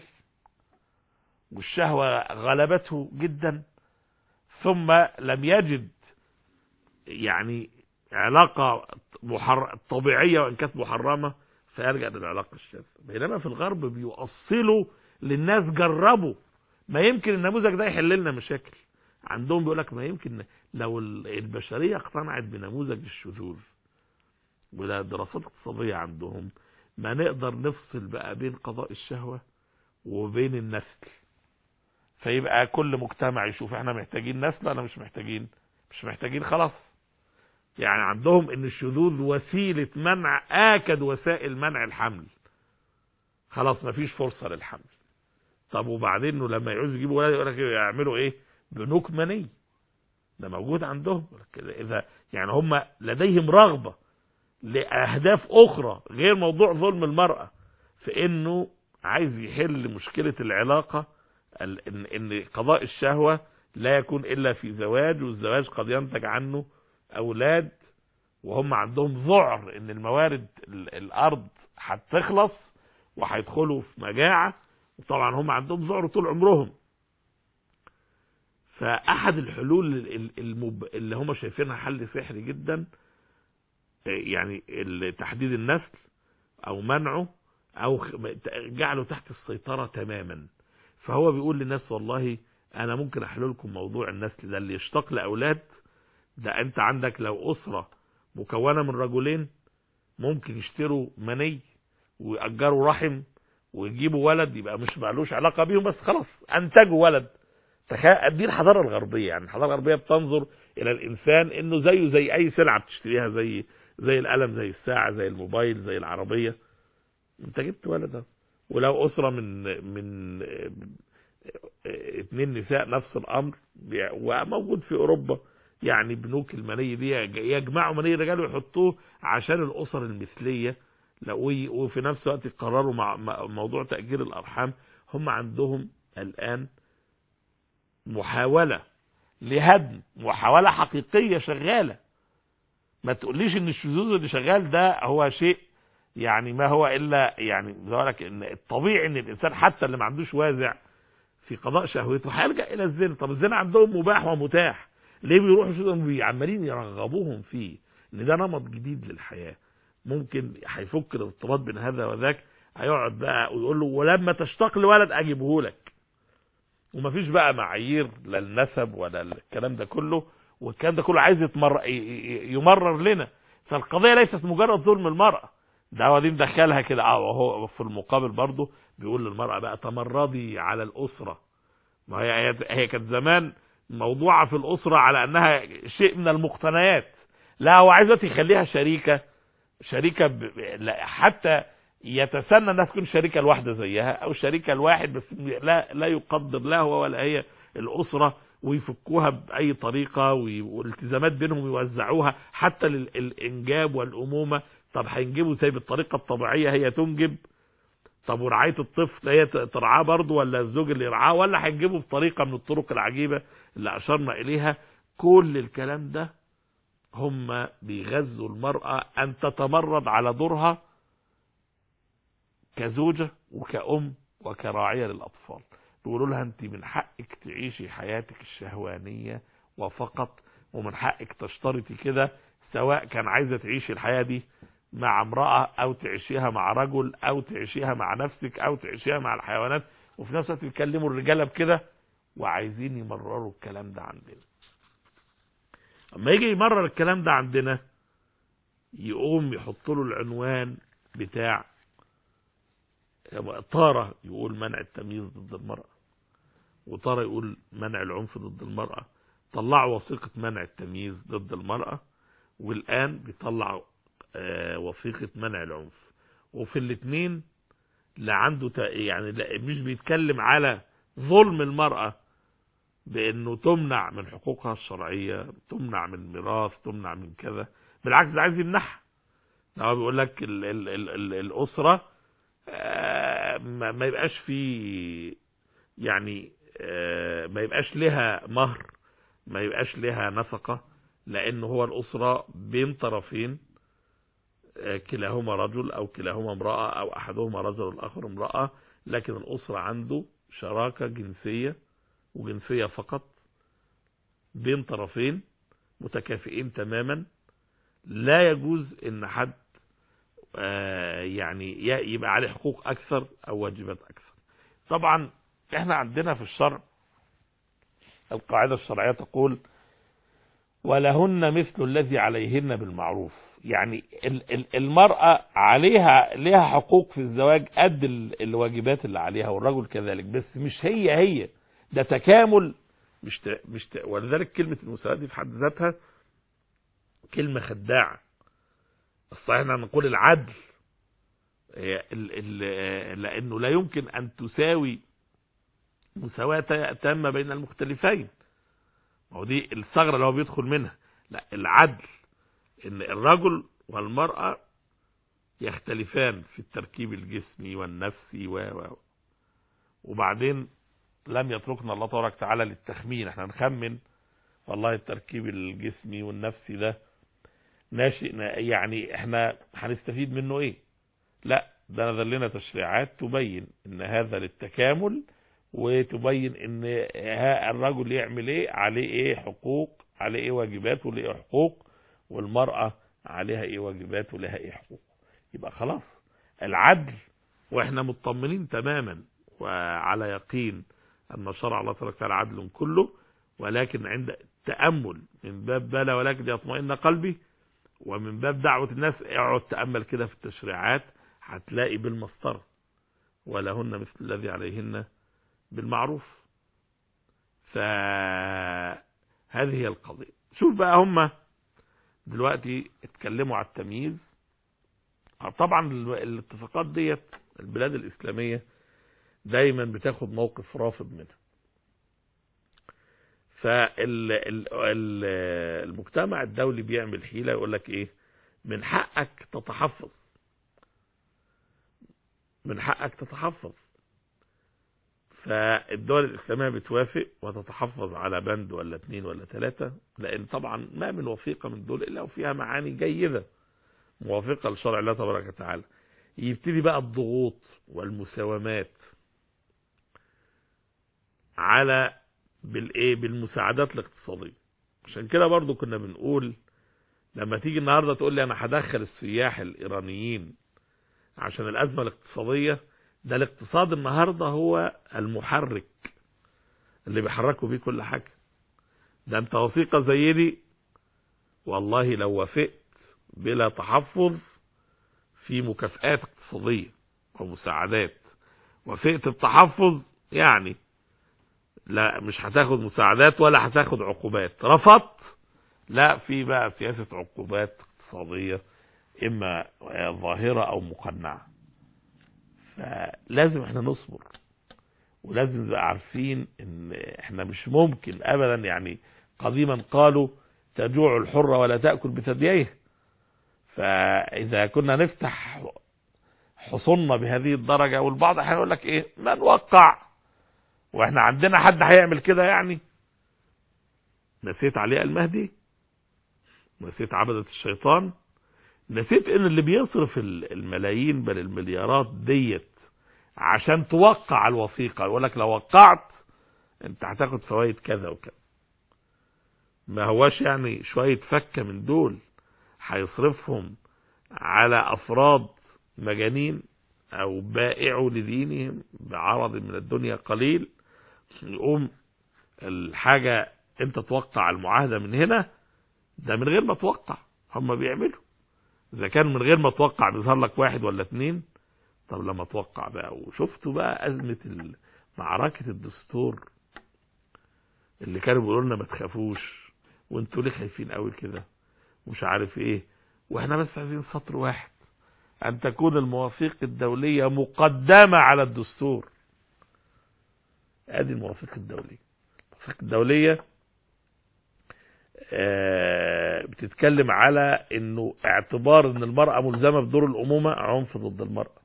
والشهوة غلبته جدا ثم لم يجد يعني علاقة محر... طبيعية وإن كانت محرمة فيرجع للعلاقة الشاذة بينما في الغرب بيوصلوا للناس جربوا ما يمكن النموذج ده يحل لنا مشاكل عندهم بيقول لك ما يمكن لو البشرية اقتنعت بنموذج الشذوذ وده دراسات اقتصادية عندهم ما نقدر نفصل بقى بين قضاء الشهوة وبين النسل فيبقى كل مجتمع يشوف احنا محتاجين نسل ولا مش محتاجين مش محتاجين خلاص يعني عندهم ان الشذوذ وسيلة منع اكد وسائل منع الحمل خلاص مفيش فرصة للحمل طب وبعدين لما يعوز يجيبوا ولاد يقول لك يعملوا ايه بنوك مني ده موجود عندهم اذا يعني هم لديهم رغبة لاهداف اخرى غير موضوع ظلم المرأة في انه عايز يحل مشكلة العلاقة ان ان قضاء الشهوة لا يكون الا في زواج والزواج قد ينتج عنه اولاد وهم عندهم ذعر ان الموارد الارض هتخلص وهيدخلوا في مجاعة وطبعا هم عندهم ذعر طول عمرهم فاحد الحلول المب... اللي هم شايفينها حل سحري جدا يعني تحديد النسل او منعه او جعله تحت السيطرة تماما فهو بيقول للناس والله انا ممكن احل لكم موضوع النسل ده اللي يشتاق لاولاد ده انت عندك لو اسرة مكونة من رجلين ممكن يشتروا مني ويأجروا رحم ويجيبوا ولد يبقى مش معلوش علاقة بيهم بس خلاص انتجوا ولد تخيل دي الحضارة الغربية يعني الحضارة الغربية بتنظر الى الانسان انه زيه زي اي سلعة بتشتريها زي زي القلم زي الساعة زي الموبايل زي العربية انت جبت ولد ولو اسرة من من اتنين نساء نفس الامر وموجود في اوروبا يعني بنوك المني دي يجمعوا مني الرجال ويحطوه عشان الاسر المثلية وفي نفس الوقت يقرروا مع موضوع تأجير الارحام هم عندهم الان محاولة لهدم محاولة حقيقية شغالة ما تقوليش ان الشذوذ اللي شغال ده هو شيء يعني ما هو الا يعني لك ان الطبيعي ان الانسان حتى اللي ما عندوش وازع في قضاء شهوته هيلجا الى الزنا طب الزنا عندهم مباح ومتاح ليه بيروحوا شو عمالين يرغبوهم فيه ان ده نمط جديد للحياه ممكن هيفك الارتباط بين هذا وذاك هيقعد بقى ويقول له ولما تشتاق لولد اجيبه لك ومفيش بقى معايير لا النسب ولا الكلام ده كله والكلام ده كله عايز يتمر يمرر لنا فالقضيه ليست مجرد ظلم المراه ده هو دي مدخلها كده اه وهو في المقابل برضه بيقول للمرأة بقى تمردي على الأسرة ما هي هي كانت زمان موضوعة في الأسرة على أنها شيء من المقتنيات لا هو عايز يخليها شريكة شريكة ب... لا حتى يتسنى انها تكون شريكة الواحدة زيها او شريكة الواحد بس لا لا يقدر لا هو ولا هي الاسرة ويفكوها باي طريقة والالتزامات بينهم يوزعوها حتى للانجاب والامومة طب هينجبوا زي بالطريقة الطبيعية هي تنجب طب ورعاية الطفل هي ترعاه برضه ولا الزوج اللي يرعاه ولا هينجبوا بطريقة من الطرق العجيبة اللي اشرنا اليها كل الكلام ده هم بيغذوا المرأة ان تتمرد على دورها كزوجة وكأم وكراعية للأطفال بيقولوا لها انت من حقك تعيشي حياتك الشهوانية وفقط ومن حقك تشترطي كده سواء كان عايزة تعيشي الحياة دي مع امرأة او تعيشيها مع رجل او تعيشيها مع نفسك او تعيشيها مع الحيوانات وفي نفس الوقت بيكلموا الرجالة بكده وعايزين يمرروا الكلام ده عندنا اما يجي يمرر الكلام ده عندنا يقوم يحط له العنوان بتاع طارة يقول منع التمييز ضد المرأة وطارة يقول منع العنف ضد المرأة طلعوا وثيقة منع التمييز ضد المرأة والآن بيطلع وثيقة منع العنف وفي الاثنين لا عنده يعني لا مش بيتكلم على ظلم المرأة بانه تمنع من حقوقها الشرعية تمنع من ميراث تمنع من كذا بالعكس ده عايز يمنعها هو بيقول لك ال ال ال ال الأسرة ما يبقاش في يعني ما يبقاش لها مهر ما يبقاش لها نفقة لأن هو الأسرة بين طرفين كلاهما رجل أو كلاهما امرأة أو أحدهما رجل والآخر امرأة لكن الأسرة عنده شراكة جنسية وجنسية فقط بين طرفين متكافئين تماما لا يجوز ان حد يعني يبقى عليه حقوق اكثر او واجبات اكثر طبعا احنا عندنا في الشرع القاعدة الشرعية تقول ولهن مثل الذي عليهن بالمعروف يعني المرأة عليها لها حقوق في الزواج قد الواجبات اللي عليها والرجل كذلك بس مش هي هي ده تكامل مش ت... مش ت... ولذلك كلمة المساواة دي في حد ذاتها كلمة خداعة الصحيح ان نقول العدل ال... ال... لانه لا يمكن ان تساوي مساواة تامة بين المختلفين هو دي الثغرة اللي هو بيدخل منها لا العدل ان الرجل والمرأة يختلفان في التركيب الجسمي والنفسي و و وبعدين لم يتركنا الله تبارك وتعالى للتخمين احنا نخمن والله التركيب الجسمي والنفسي ده ناشئ يعني احنا هنستفيد منه ايه لا ده نزل لنا تشريعات تبين ان هذا للتكامل وتبين ان الرجل يعمل ايه عليه ايه حقوق عليه ايه واجبات وليه ايه حقوق والمرأة عليها ايه واجبات ولها ايه حقوق يبقى خلاص العدل واحنا مطمنين تماما وعلى يقين أن شرع الله تبارك وتعالى عدل كله ولكن عند تأمل من باب بلا ولكن يطمئن قلبي ومن باب دعوة الناس اقعد تأمل كده في التشريعات هتلاقي بالمسطرة ولهن مثل الذي عليهن بالمعروف فهذه هي القضية شوف بقى هم دلوقتي اتكلموا على التمييز طبعا الاتفاقات ديت البلاد الإسلامية دايما بتاخد موقف رافض منها فالمجتمع الدولي بيعمل حيلة يقول لك ايه من حقك تتحفظ من حقك تتحفظ فالدول الإسلامية بتوافق وتتحفظ على بند ولا اثنين ولا ثلاثة لأن طبعا ما من وثيقة من دول إلا وفيها معاني جيدة موافقة لشرع الله تبارك وتعالى يبتدي بقى الضغوط والمساومات على بالايه بالمساعدات الاقتصاديه عشان كده برضو كنا بنقول لما تيجي النهارده تقول لي انا هدخل السياح الايرانيين عشان الازمه الاقتصاديه ده الاقتصاد النهارده هو المحرك اللي بيحركوا بيه كل حاجه ده انت وثيقه زي دي والله لو وافقت بلا تحفظ في مكافآت اقتصاديه ومساعدات وافقت التحفظ يعني لا مش هتاخد مساعدات ولا هتاخد عقوبات رفضت لا في بقى سياسة عقوبات اقتصادية اما ظاهرة او مقنعة فلازم احنا نصبر ولازم نبقى عارفين ان احنا مش ممكن ابدا يعني قديما قالوا تجوع الحرة ولا تأكل بثدييه فاذا كنا نفتح حصننا بهذه الدرجة والبعض هيقول لك ايه ما نوقع واحنا عندنا حد هيعمل كده يعني نسيت علي المهدي نسيت عبدة الشيطان نسيت ان اللي بيصرف الملايين بل المليارات ديت عشان توقع الوثيقة يقول لك لو وقعت انت هتاخد فوائد كذا وكذا ما هواش يعني شوية فكة من دول هيصرفهم على افراد مجانين او بائعوا لدينهم بعرض من الدنيا قليل يقوم الحاجة انت توقع المعاهدة من هنا ده من غير ما توقع هم بيعملوا اذا كان من غير ما توقع بيظهر لك واحد ولا اتنين طب لما توقع بقى وشفتوا بقى ازمة معركة الدستور اللي كانوا بيقولوا لنا ما تخافوش وانتوا ليه خايفين قوي كده مش عارف ايه واحنا بس عايزين سطر واحد ان تكون المواثيق الدولية مقدمة على الدستور ادي المواثيق الدولية المواثيق الدولية بتتكلم على انه اعتبار ان المرأة ملزمة بدور الامومة عنف ضد المرأة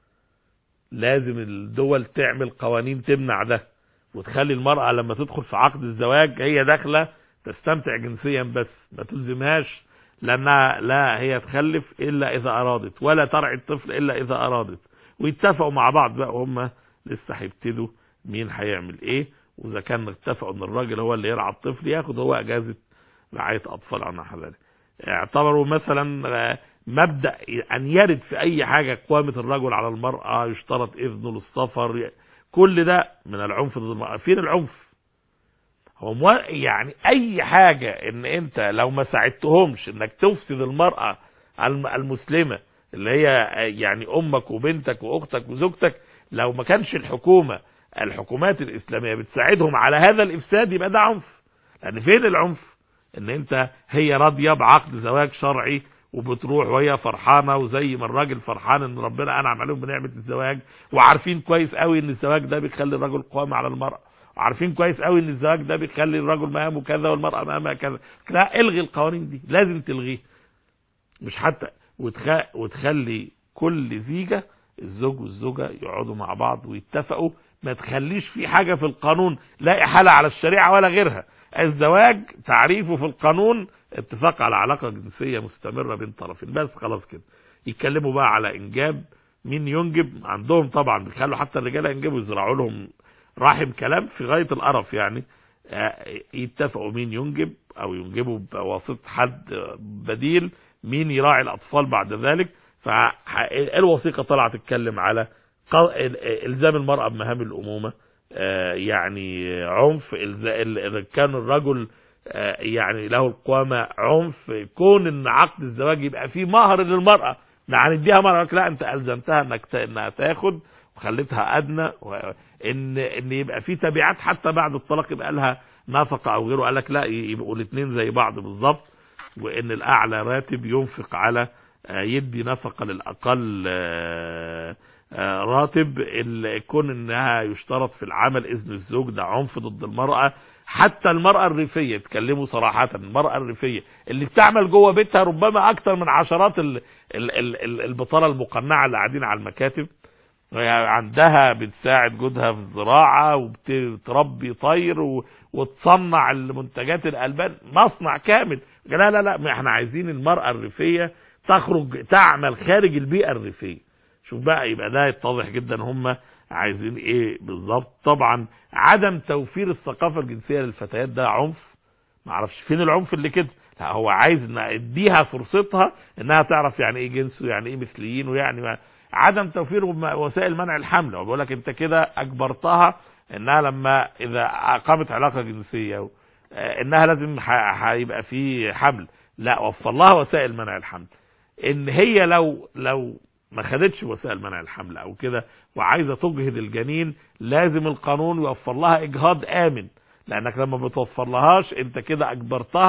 لازم الدول تعمل قوانين تمنع ده وتخلي المرأة لما تدخل في عقد الزواج هي داخلة تستمتع جنسيا بس ما تلزمهاش لانها لا هي تخلف الا اذا ارادت ولا ترعي الطفل الا اذا ارادت ويتفقوا مع بعض بقى وهم لسه هيبتدوا مين هيعمل ايه واذا كان اتفقوا ان الراجل هو اللي يرعى الطفل ياخد هو اجازة رعاية اطفال عن حلال اعتبروا مثلا مبدأ ان يرد في اي حاجة قوامة الرجل على المرأة يشترط اذنه للسفر كل ده من العنف ضد المرأة فين العنف هو مو... يعني اي حاجة ان انت لو ما ساعدتهمش انك تفسد المرأة المسلمة اللي هي يعني امك وبنتك واختك وزوجتك لو ما كانش الحكومة الحكومات الاسلامية بتساعدهم على هذا الافساد يبقى ده عنف لان فين العنف ان انت هي راضية بعقد زواج شرعي وبتروح وهي فرحانه وزي ما الراجل فرحان ان ربنا انعم عليهم بنعمه الزواج وعارفين كويس قوي ان الزواج ده بيخلي الرجل قوام على المراه وعارفين كويس قوي ان الزواج ده بيخلي الرجل مقامه كذا والمراه مقامها كذا لا الغي القوانين دي لازم تلغيها مش حتى وتخ... وتخلي كل زيجه الزوج والزوجه يقعدوا مع بعض ويتفقوا ما تخليش في حاجه في القانون لا احاله على الشريعه ولا غيرها الزواج تعريفه في القانون اتفاق على علاقة جنسية مستمرة بين طرفين بس خلاص كده يتكلموا بقى على انجاب مين ينجب عندهم طبعا بيخلوا حتى الرجاله ينجبوا يزرعوا لهم رحم كلام في غاية القرف يعني يتفقوا مين ينجب او ينجبوا بواسطة حد بديل مين يراعي الاطفال بعد ذلك فالوثيقة طلعت تتكلم على الزام المرأة بمهام الامومة يعني عنف اذا كان الرجل يعني له القوامة عنف كون ان عقد الزواج يبقى فيه مهر للمرأة هنديها مهر لا انت الزمتها انك انها تاخد وخليتها ادنى ان ان يبقى في تبعات حتى بعد الطلاق يبقى لها نفقه او غيره قال لك لا يبقوا الاثنين زي بعض بالظبط وان الاعلى راتب ينفق على يدي نفقه للاقل راتب كون انها يشترط في العمل اذن الزوج ده عنف ضد المراه حتى المرأة الريفية يتكلموا صراحة المرأة الريفية اللي بتعمل جوه بيتها ربما اكتر من عشرات ال ال ال البطالة المقنعة اللي قاعدين على المكاتب عندها بتساعد جودها في الزراعة وبتربي طير وتصنع المنتجات الألبان مصنع كامل لا لا لا احنا عايزين المرأة الريفية تخرج تعمل خارج البيئة الريفية شوف بقى يبقى ده يتضح جدا هم عايزين ايه بالظبط طبعا عدم توفير الثقافة الجنسية للفتيات ده عنف ما اعرفش فين العنف اللي كده لا هو عايز ان اديها فرصتها انها تعرف يعني ايه جنس ويعني ايه مثليين ويعني ما عدم توفير وسائل منع الحمل هو بيقول لك انت كده اجبرتها انها لما اذا اقامت علاقة جنسية انها لازم هيبقى في حمل لا وفر لها وسائل منع الحمل ان هي لو لو ما خدتش وسائل منع الحمل او كده وعايزه تجهض الجنين لازم القانون يوفر لها اجهاض امن لانك لما بتوفر لهاش انت كده اجبرتها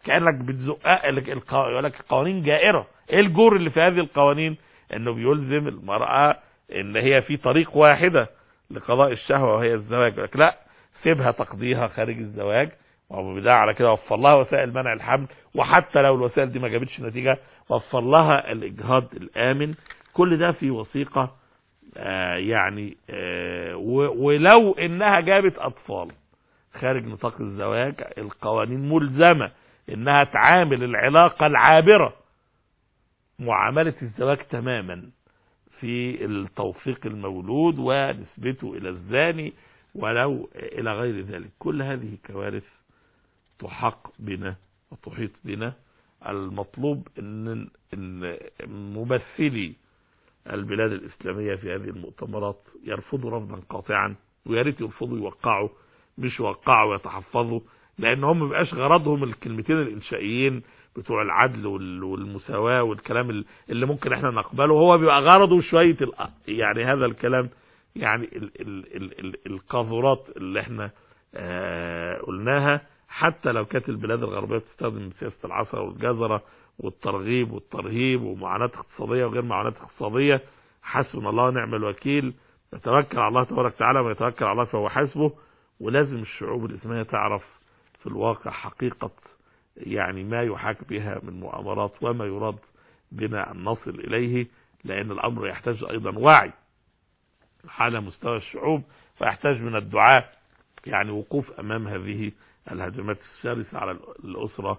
كانك بتزق يقول لك القوانين جائره ايه الجور اللي في هذه القوانين انه بيلزم المراه ان هي في طريق واحده لقضاء الشهوه وهي الزواج يقول لك لا سيبها تقضيها خارج الزواج وبداع على كده وفر لها وسائل منع الحمل وحتى لو الوسائل دي ما جابتش نتيجه وفر لها الاجهاض الامن كل ده في وثيقه آه يعني آه ولو انها جابت اطفال خارج نطاق الزواج القوانين ملزمة انها تعامل العلاقة العابرة معاملة الزواج تماما في التوثيق المولود ونسبته الى الزاني ولو الى غير ذلك كل هذه كوارث تحق بنا وتحيط بنا المطلوب ان, إن ممثلي البلاد الإسلامية في هذه المؤتمرات يرفضوا رفضا قاطعا ويا ريت يرفضوا يوقعوا مش يوقعوا ويتحفظوا لان هم ما بقاش غرضهم الكلمتين الانشائيين بتوع العدل والمساواة والكلام اللي ممكن احنا نقبله هو بيبقى غرضه شوية يعني هذا الكلام يعني ال ال ال ال القاذورات اللي احنا آه قلناها حتى لو كانت البلاد الغربية بتستخدم سياسة العصر والجزرة والترغيب والترهيب ومعاناة اقتصادية وغير معاناة اقتصادية حسبنا الله ونعم الوكيل يتوكل على الله تبارك وتعالى ويتوكل على الله فهو حسبه ولازم الشعوب الإسلامية تعرف في الواقع حقيقة يعني ما يحاك بها من مؤامرات وما يراد بنا أن نصل إليه لأن الأمر يحتاج أيضا وعي على مستوى الشعوب فيحتاج من الدعاء يعني وقوف أمام هذه الهجمات الشرسة على الأسرة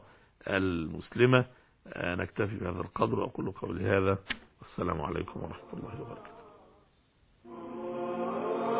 المسلمة نكتفي بهذا القدر وأقول قولي هذا والسلام عليكم ورحمة الله وبركاته